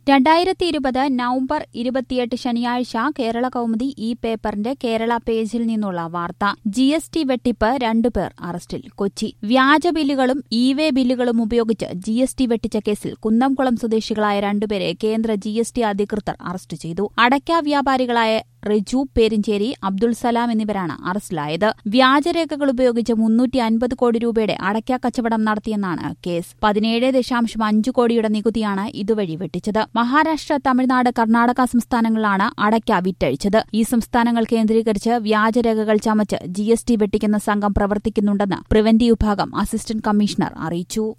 രണ്ടായിരത്തി ഇരുപത് നവംബർ ഇരുപത്തിയെട്ട് ശനിയാഴ്ച കേരള കൗമുദി ഈ പേപ്പറിന്റെ കേരള പേജിൽ നിന്നുള്ള വാർത്ത ജി എസ് ടി വെട്ടിപ്പ് രണ്ടുപേർ അറസ്റ്റിൽ കൊച്ചി വ്യാജ ബില്ലുകളും ഇ വേ ബില്ലുകളും ഉപയോഗിച്ച് ജി എസ് ടി വെട്ടിച്ച കേസിൽ കുന്നംകുളം സ്വദേശികളായ രണ്ടുപേരെ കേന്ദ്ര ജി എസ് ടി അധികൃതർ അറസ്റ്റ് ചെയ്തു അടയ്ക്ക വ്യാപാരികളായ റിജു പേരിഞ്ചേരി അബ്ദുൾ സലാം എന്നിവരാണ് അറസ്റ്റിലായത് വ്യാജരേഖകൾ ഉപയോഗിച്ച് മുന്നൂറ്റി അൻപത് കോടി രൂപയുടെ അടയ്ക്ക കച്ചവടം നടത്തിയെന്നാണ് കേസ് പതിനേഴ് ദശാംശം അഞ്ച് കോടിയുടെ നികുതിയാണ് ഇതുവഴി വെട്ടിച്ചത് മഹാരാഷ്ട്ര തമിഴ്നാട് കർണാടക സംസ്ഥാനങ്ങളിലാണ് അടയ്ക്ക വിറ്റഴിച്ചത് ഈ സംസ്ഥാനങ്ങൾ കേന്ദ്രീകരിച്ച് വ്യാജരേഖകൾ ചമച്ച് ജി എസ് ടി വെട്ടിക്കുന്ന സംഘം പ്രവർത്തിക്കുന്നുണ്ടെന്ന് പ്രിവന്റീവ് വിഭാഗം അസിസ്റ്റന്റ് കമ്മീഷണർ അറിയിച്ചു